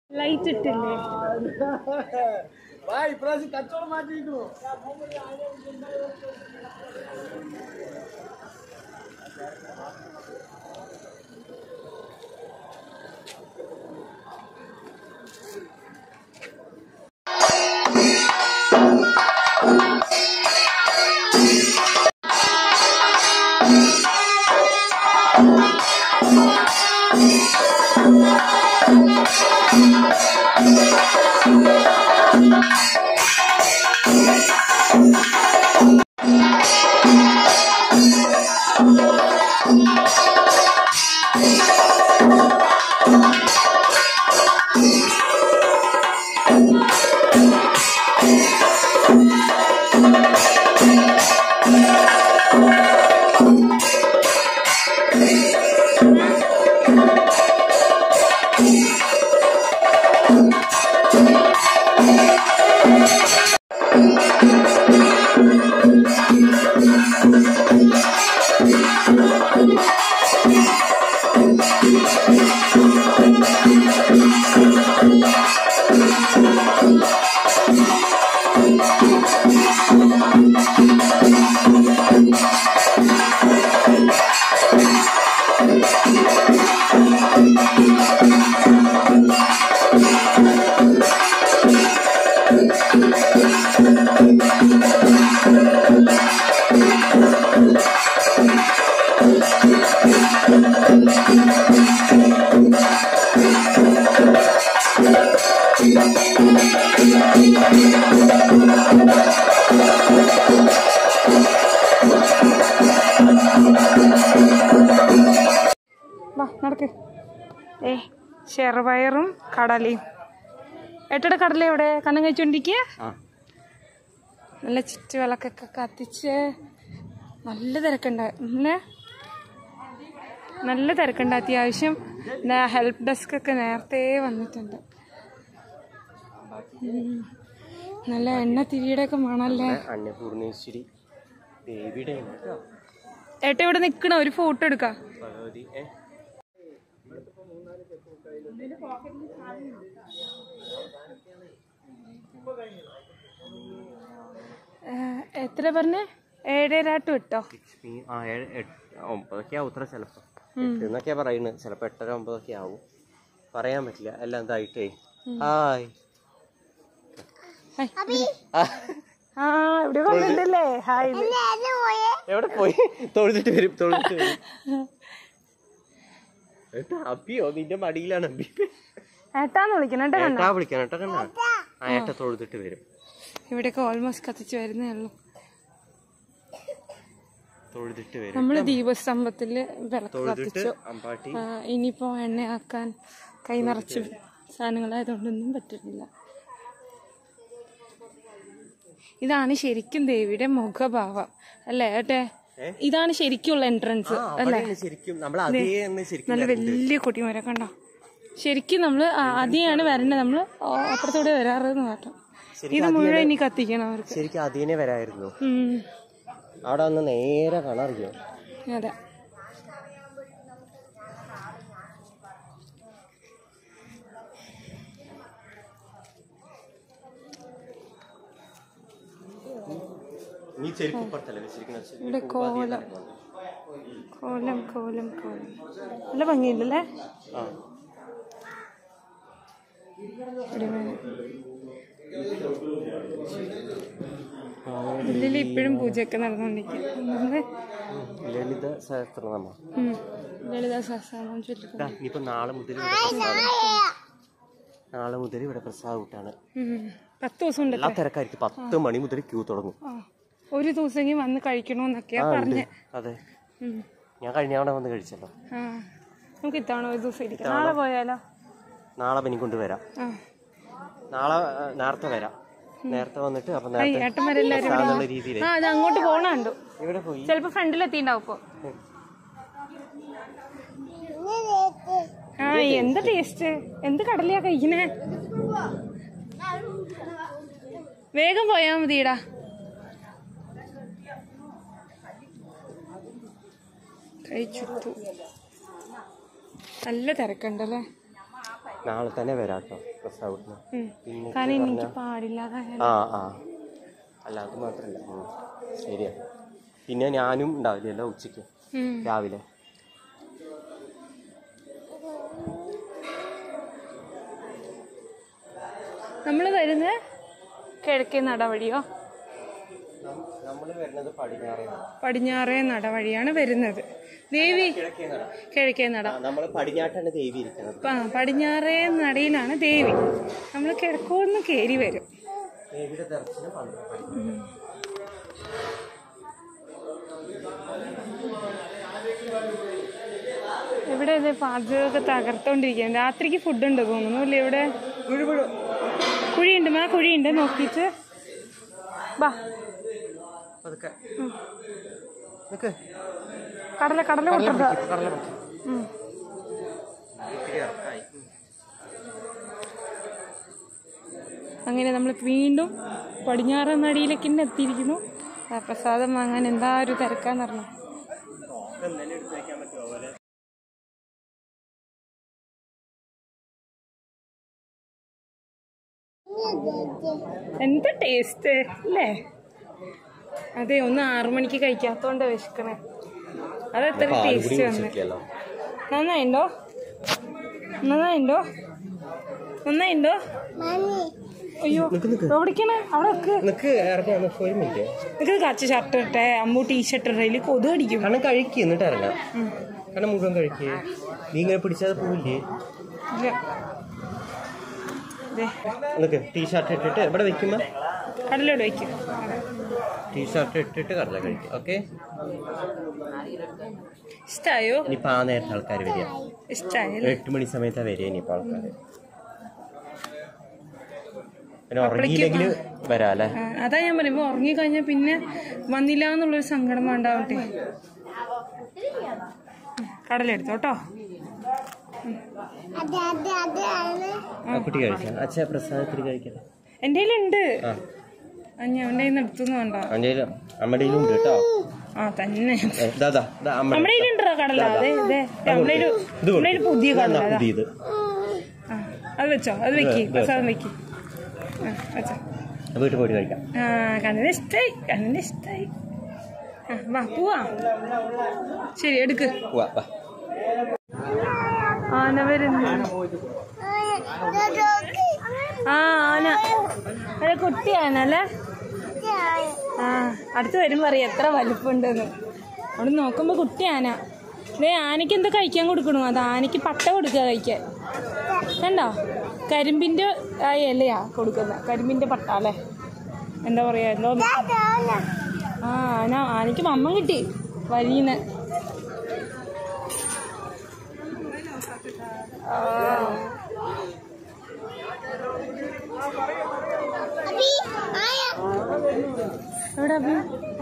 Light ഇട്ടില്ലേ വാ ഇപ്രാവശ്യം കച്ചവടം മാറ്റിയിരിക്കുന്നു വാ നടക്ക് ഏ ചെറുപയറും കടലയും ഏട്ടയുടെ കടല എവിടെ കണ്ണം കഴിച്ചോണ്ടിരിക്കുക നല്ല ചുറ്റുവിളക്കൊക്കെ കത്തിച്ച് നല്ല തിരക്കുണ്ട് പിന്നെ നല്ല തിരക്കുണ്ട് അത്യാവശ്യം ഹെൽപ്പ് ഡെസ്ക് ഒക്കെ നേരത്തെ വന്നിട്ടുണ്ട് ഉം. നല്ല എണ്ണ തിരിയുടെ ഒക്കെ മണല്ലേ അന്നപൂർണേശ്വരി ദേവിയുടെ ഏട്ട ഇവിടെ നിക്കണ ഒരു ഫോട്ടോ എടുക്കാം ഭഗവതി ഏ ഏ, എത്ര പറഞ്ഞേ ഏഴരാട്ട് വിട്ടോ ലക്ഷ്മി ആ ഏഴ് എട്ട് ഒമ്പതൊക്കെ ആവും ഇത്ര ചിലപ്പോ എന്നൊക്കെയാ പറയുന്നത് ചിലപ്പോ എട്ടര ഒമ്പതൊക്കെ ആവും പറയാൻ പറ്റില്ല എല്ലാം ഇതായിട്ടേ ഹായ് ആ, ആ ഇവിടെ കൊണ്ടുണ്ടല്ലേ ഹായ് എവിടെ പോയി തൊഴുതിട്ട് വരും തൊഴുതിട്ട് വരും ഏട്ടാ അപ്പിയോ നിന്റെ മടിയിലാണ് അമ്പി ഏട്ടാന്ന് വിളിക്കണം കേട്ടോ ഏട്ടാ വിളിക്കാൻ ഏട്ടാ കണ്ണാ ആ ഏട്ട തൊഴുതിട്ട് വരും ഇവിടെയൊക്കെ ഓൾമോസ്റ്റ് കത്തിച്ച് വരുന്നേ ഉള്ളൂ തൊഴുതിട്ട് വരും നമ്മള് ദീപസ്തംഭത്തില് വിളക്ക് തൊഴുതിട്ട് കത്തിച്ചു അമ്പാട്ടി ആ, ഇനിയിപ്പോ എണ്ണയാക്കാൻ കൈ നിറച്ച് സാധനങ്ങളായതുകൊണ്ടൊന്നും പറ്റില്ല ഇതാണ് ശരിക്കും ദേവിയുടെ മുഖഭാവം അല്ലേ ഏട്ടെ ഇതാണ് ശരിക്കുള്ള എൻട്രൻസ് അവിടെയാണ് ശരിക്കും നമ്മൾ അതേ തന്നെ ശരിക്കും നല്ല വലിയ കൊടിമരം കണ്ടോ ശരിക്കും നമ്മള് ആദ്യമാണ് വരേണ്ടത് നമ്മള് ആ- അപ്പുറത്തൂടെ വരാറെന്ന് കേട്ടോ ഇത് മുഴുവൻ ഇനി കത്തിക്കണം അവർക്ക് ശരിക്കും അതിനെ വരായിരുന്നു ഉം. അവിടെ വന്ന് നേരെ കാണാറിയോ അതെ നീ ചെരുപ്പ് ഇപ്പുറത്തല്ലേ വെച്ചിരിക്കുന്നത് ഇവിടെ കോലം കോലം കോലം കോലം നല്ല ഭംഗിയുണ്ടല്ലേ ആ ഇവിടെ വേണം. ഉള്ളിൽ ഇപ്പോഴും പൂജയൊക്കെ നടന്നുകൊണ്ടിരിക്കും നമ്മള് ലളിത സഹസ്രനാമ ഉം, ലളിതാ സഹസ്രനാമം ചൊല്ലിക്കും ദാ, ഇനിയിപ്പോ നാളെ മുതൽ ഇവിടെ പ്രസാദം നാളെ മുതൽ ഇവിടെ പ്രസാദം വിട്ടാണ് ഉം. പത്ത് ദിവസം ഉണ്ട് എല്ലാ തിരക്കായിരിക്കും പത്ത് മണി മുതൽ ക്യൂ തുടങ്ങും ആ ഒരു ദിവസമെങ്കിൽ വന്ന് കഴിക്കണമെന്നൊക്കെയാ ആ, ഉണ്ട്. പറഞ്ഞേ അതെ ഉം. ഞാൻ കഴിഞ്ഞ തവണ വന്ന് കഴിച്ചല്ലോ ആ നമുക്ക് ഇത്തവണ ഒരു ദിവസം ഇരിക്കാം നാളെ പോയാലോ നാളെ പനി കൊണ്ടുവരാം ആ നാളെ ആ, നേരത്തെ വരാം നേരത്തെ വന്നിട്ട് അപ്പൊ ഐ, നേരത്തെ ഏട്ടന്മാരെല്ലാരും ഇവിടെ പ്രസാദം എന്നുള്ള രീതിയിൽ ആ അത് അങ്ങോട്ട് പോണ കണ്ടു ഇവിടെ പോയി ചിലപ്പോ ഫ്രണ്ടിൽ എത്തിണ്ടാവും ഇപ്പൊ ആ എന്ത് ടേസ്റ്റ് എന്ത് കടലയാ കഴിക്കണേ വേഗം പോയാ മതിടാ കഴിച്ചു നല്ല തിരക്കുണ്ടല്ലേ നാളെ തന്നെ വരാം കേട്ടോ പ്രസവത്തിന് ഉം. പിന്നെ കാരണം എനിക്ക് പാടില്ലാതെ ആ ആ അല്ല അത് മാത്രല്ല ഉം. ശരിയാ പിന്നെ ഞാനും ഉണ്ടാവില്ലല്ലോ ഉച്ചയ്ക്ക് ഉം. രാവിലെ നമ്മൾ വരുന്നത് കിഴക്കേ നടവഴിയോ നമ്മൾ വരുന്നത് പടിഞ്ഞാറേന്നാണ് പടിഞ്ഞാറേ നടവഴിയാണ് വരുന്നത് ദേവി കിഴക്കേ നട കിഴക്കേ നട നമ്മൾ പടിഞ്ഞാട്ടാണ് ദേവി ഇരിക്കുന്നത് പ- പടിഞ്ഞാറേ നടയിലാണ് ദേവി നമ്മൾ കിഴക്കോന്ന് കയറി വരും ദേവിയുടെ ദർശനം പന്ത്രണ്ട് മണി. ഇവിടെ ഇത് പാചകമൊക്കെ തകർത്തോണ്ടിരിക്കുകയാണ് രാത്രിക്ക് ഫുഡ് ഉണ്ട് തോന്നുന്നു അല്ലേ ഇവിടെ കുഴിയുണ്ട് മാ കുഴിയുണ്ട് നോക്കിയിട്ട് ബാ പതുക്കെ നിക്ക് കടല കടല കൊട്ടരുത് കടല പിടിക്ക്. ഉം. ഇത്തിരി ഇറക്കായി ഉം. അങ്ങനെ നമ്മൾ വീണ്ടും പടിഞ്ഞാറൻ നടിയിലേക്ക് തന്നെ എത്തിയിരിക്കുന്നു ആ പ്രസാദം വാങ്ങാൻ എന്താ ഒരു തിരക്കാന്ന് പറഞ്ഞു ഇതെന്തായാലും എടുത്ത് വെക്കാൻ പറ്റുമോ പോലെ എന്താ ടേസ്റ്റ് അല്ലേ അതെ ഒന്ന് ആറു മണിക്ക് കഴിക്കാത്തോണ്ട് വിശക്കണേ അതെത്ര ടേസ്റ്റ് വന്ന് ഉച്ചയ്ക്കല്ലോ നന്നായിണ്ടോ നന്നായിണ്ടോ നന്നായിണ്ടോ അയ്യോ എവിടേക്കാണ് അവിടെ വെക്ക് നിനക്ക് ഇറങ്ങി നിനക്ക് ഒരു മിനിറ്റ് നിനക്ക് കച്ച ഷർട്ട് ഇട്ടെ അമ്മു ടീഷർട്ട് ഇട്ടേ ഇതിൽ കൊതു അടിക്കും കാരണം കഴിക്കുക എന്നിട്ട് ഇറങ്ങാം കാരണം മുഴുവൻ കഴിക്കുക നീ ഇങ്ങനെ പിടിച്ചാൽ പോവില്ലേ ഇല്ല. ദേ, നിനക്ക് ടീഷർട്ട് ഇട്ടിട്ട് ഇവിടെ വെക്കുമ്പോ കടലോട് വയ്ക്കും ടീഷർട്ട് ഇട്ടിട്ട് കടല കഴിക്കും ഓക്കെ ഇഷ്ടായോ ഇനിയിപ്പോ ആ നേരത്തെ ആൾക്കാർ വരിക ഇഷ്ടായല്ലേ എട്ട് മണി സമയത്താ വരിക ഇനിയിപ്പോ ആൾക്കാർ പിന്നെ ഉറങ്ങിയില്ലെങ്കിൽ വരാം അല്ലേ ആ, അതാ ഞാൻ പറയുമ്പോ ഉറങ്ങിക്കഴിഞ്ഞാൽ പിന്നെ വന്നില്ല എന്നുള്ളൊരു സങ്കടം വേണ്ടാവട്ടെ കടലെടുത്തോ കേട്ടോ ആ കുട്ടി കഴിക്കാം അച്ഛാ പ്രസാദത്തിൽ കഴിക്കട്ടെ എൻ്റെ കയ്യിലുണ്ട് ആ ആ, ഞാൻ അവൻ്റെ കയ്യിൽ നിന്ന് എടുത്തു വേണ്ട എൻ്റെ അമ്മയുടെ ഉണ്ട് കേട്ടോ ആ തന്നെ ഏ, ദാ, ദാ, ദാ, അമ്മ നമ്മുടെ കയ്യിലുണ്ടോ കടല അതെ അതെ നമ്മുടെ കയ്യില് ഇത് നമ്മുടെ കയ്യില് പുതിയ ഇതാ, കടല അതാ. പുതിയത് ആ, അത് വെച്ചോ അത് വെക്കി ഇത് പ്രസാദം വെക്കി ആ വെച്ചോ വീട്ടിൽ പോയിട്ട് കഴിക്കാം ആ കണ്ണിന് ഇഷ്ടായി കണ്ണിന് ഇഷ്ടായി ആ വാ പോവാ ശരി എടുക്ക് പോവാ വാ ആന വരുന്നു ആ ആന അതെ കുട്ടി ആന അല്ലേ ആ അടുത്ത് വരുമ്പോ അറിയാം എത്ര വലിപ്പമുണ്ടെന്ന് അവിടെ നോക്കുമ്പോ കുട്ടി ആന ദേ ആനയ്ക്ക് എന്താ കഴിക്കാൻ കൊടുക്കണു അത് ആനയ്ക്ക് പട്ട കൊടുക്കുക കഴിക്കാൻ കണ്ടോ കരിമ്പിന്റെ ആ ഇലയാ കൊടുക്കുന്ന കരിമ്പിന്റെ പട്ട അല്ലേ എന്താ പറയാ എന്തോ ആ ആന ആനയ്ക്ക് മമ്മം കിട്ടി വരീന്ന് ആ എവിടെ അഭി?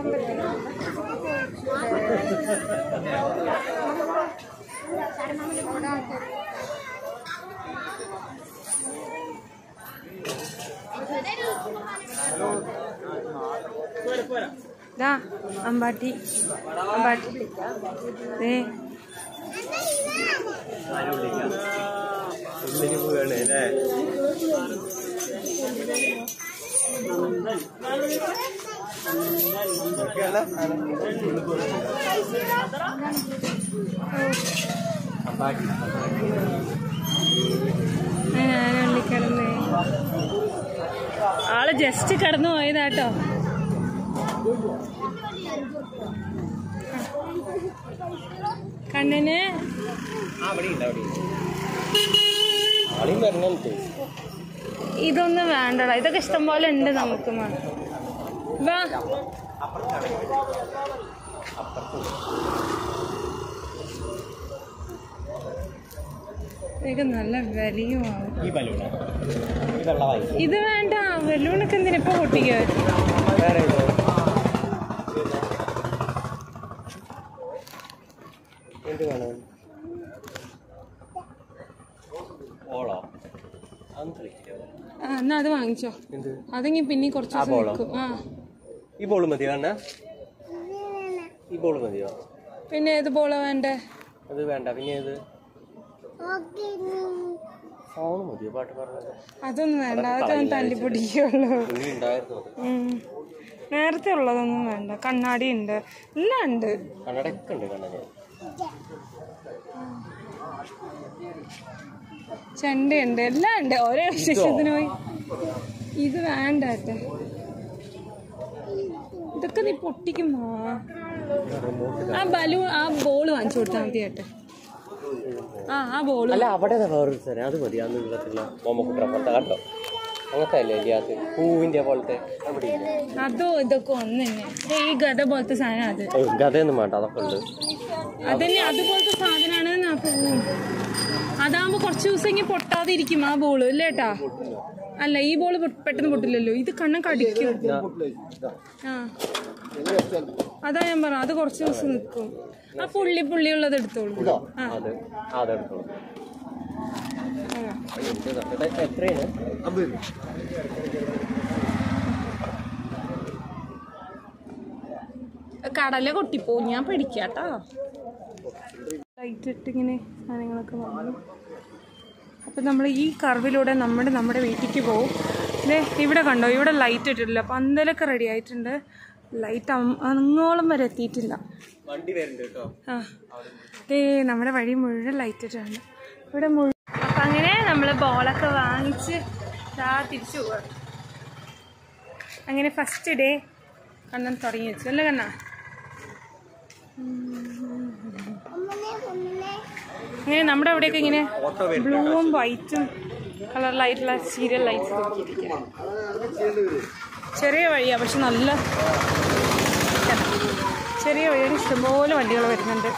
ദാ അമ്പാട്ടി അമ്പാട്ടി ദേ ഉള്ളിന് പോവാണ് അല്ലേ ഞാനുള്ളി കിടന്ന് ആള് ജസ്റ്റ് കടന്നു പോയതാട്ടോ കണ്ണിന് ആ അവിടെ ഉണ്ട് അവിടെ ഉണ്ട്. ആളെയും വരണം ഇതൊന്നും വേണ്ടടാ ഇതൊക്കെ ഇഷ്ടം പോലെ ഉണ്ട് നമുക്ക് മാ. വാ ഇതൊക്കെ നല്ല വിലയും ആവും ഈ ബലൂണ ഈ വെള്ളമായി ഇത് വേണ്ട ബലൂണൊക്കെ എന്തിനാ ഇപ്പൊ പൊട്ടിക്കുക വേറെ ഏതോ? എന്ത് വേണം ഓളോ അതൊന്നും കളിക്കില്ല ആ എന്നാ അത് വാങ്ങിച്ചോ എന്ത് അതെങ്കിൽ പിന്നെ കുറച്ച് ആ ദിവസം ബോളോ? നിൽക്കും ആ ഈ ബോൾ മതിയോ അണ്ണ ഈ ബോൾ മതിയോ പിന്നെ ഏത് ബോളാ വേണ്ടേ അത് വേണ്ട പിന്നെ ഏത് ഫോൺ മതിയോ പാട്ട് പറഞ്ഞത് അതൊന്നും വേണ്ട അതൊക്കെ തല്ലിപ്പൊടിക്കുള്ളൂ ഇനി ഉണ്ടായിരുന്നു അത് ഉം. നേരത്തെ ഉള്ളതൊന്നും വേണ്ട കണ്ണാടി ഉണ്ട് എല്ലാം ഉണ്ട് കണ്ണടയൊക്കെ ഉണ്ട് കണ്ണട ചെണ്ടയുണ്ട് എല്ലാം ഉണ്ട് ഓരോ വിശേഷത്തിന് പോയി ഇത് വേണ്ട കേട്ടോ ഇതൊക്കെ നീ പൊട്ടിക്കുമോ ആ ബലൂ ആ ബോൾ വാങ്ങിച്ചു കൊടുത്താൽ മതി കേട്ടോ ആ ആ ബോൾ അല്ല അവിടെ ദാ വേറൊരു സ്ഥലം അത് മതി അന്ന് നീളത്തിലുള്ള മോമക്കുട്ട പോലത്തെ കണ്ടോ അങ്ങനത്തെ അല്ലേ ഇല്ലേ അത് പൂവിന്റെ പോലത്തെ അവിടെ ഇല്ല അതോ ഇതൊക്കെ ഒന്ന് തന്നെ ദേ ഈ ഗത പോലത്തെ സാധനം അത് ഓ, ഗതയൊന്നും വേണ്ട അതൊക്കെ ഉണ്ട് അതന്നെ അതുപോലത്തെ സാധനമാണ് ഞാൻ പോവും അതാകുമ്പോ കുറച്ച് ദിവസം ഇങ്ങനെ പൊട്ടാതെ ഇരിക്കും ആ ബോള് അല്ലേ ഏട്ടാ അല്ല ഈ ബോള് പെട്ടെന്ന് പൊട്ടില്ലല്ലോ ഇത് കണ്ണം കടിക്കും ആ അതാ ഞാൻ പറഞ്ഞ അത് കുറച്ച് ദിവസം നിൽക്കും ആ പുള്ളി പുള്ളി ഉള്ളത് എടുത്തോളൂ ആ അത് അതെടുത്തോളൂ ആ. ഇത് ഇതാ. ഇത് എത്രയാണ് കടല കൊട്ടിപ്പോവും ഞാൻ പിടിക്കാട്ടോ ലൈറ്റ് ഇട്ട് ഇങ്ങനെ സാധനങ്ങളൊക്കെ വാങ്ങും അപ്പം നമ്മൾ ഈ കർവിലൂടെ നമ്മുടെ നമ്മുടെ വീട്ടിലേക്ക് പോകും ദേ ഇവിടെ കണ്ടോ ഇവിടെ ലൈറ്റ് ഇട്ടിട്ടില്ല പന്തലൊക്കെ റെഡി ആയിട്ടുണ്ട് ലൈറ്റ് അങ്ങോളം വരെ എത്തിയിട്ടില്ല വണ്ടി വരുന്നുണ്ട് കേട്ടോ ആ ദേ നമ്മുടെ വഴി മുഴുവൻ ലൈറ്റ് ഇട്ടിട്ടുണ്ട് ഇവിടെ മുഴുവൻ അപ്പം അങ്ങനെ നമ്മൾ ബോളൊക്കെ വാങ്ങിച്ച് ദാ തിരിച്ചു പോവാം അങ്ങനെ ഫസ്റ്റ് ഡേ കണ്ണൻ തുടങ്ങി വെച്ചു അല്ലേ കണ്ണ അങ്ങനെ നമ്മുടെ അവിടെയൊക്കെ ഇങ്ങനെ ബ്ലൂവും വൈറ്റും കളറിലായിട്ടുള്ള സീരിയൽ ലൈറ്റ്സ് നോക്കിയിരിക്കുക ചെറിയ വഴിയാ പക്ഷെ നല്ല ചെറിയ വഴിയാണ് ഇഷ്ടംപോലെ വണ്ടികൾ വരുന്നുണ്ട്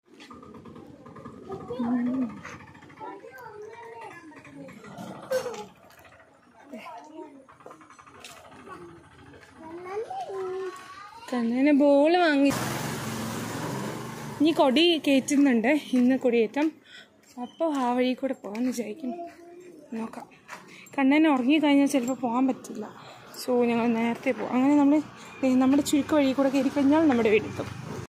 കണ്ണന് ബോൾ വാങ്ങി ഇനി കൊടി കയറ്റുന്നുണ്ട് ഇന്ന് കൊടിയേറ്റം അപ്പോൾ ആ വഴി കൂടെ പോകാമെന്ന് വിചാരിക്കുന്നു നോക്കാം കണ്ണൻ ഉറങ്ങിക്കഴിഞ്ഞാൽ ചിലപ്പോൾ പോകാൻ പറ്റില്ല സോ ഞങ്ങൾ നേരത്തെ പോകും അങ്ങനെ നമ്മൾ നമ്മുടെ ചുരുക്ക വഴി കൂടെ കയറി കഴിഞ്ഞാൽ നമ്മുടെ വീടെത്തും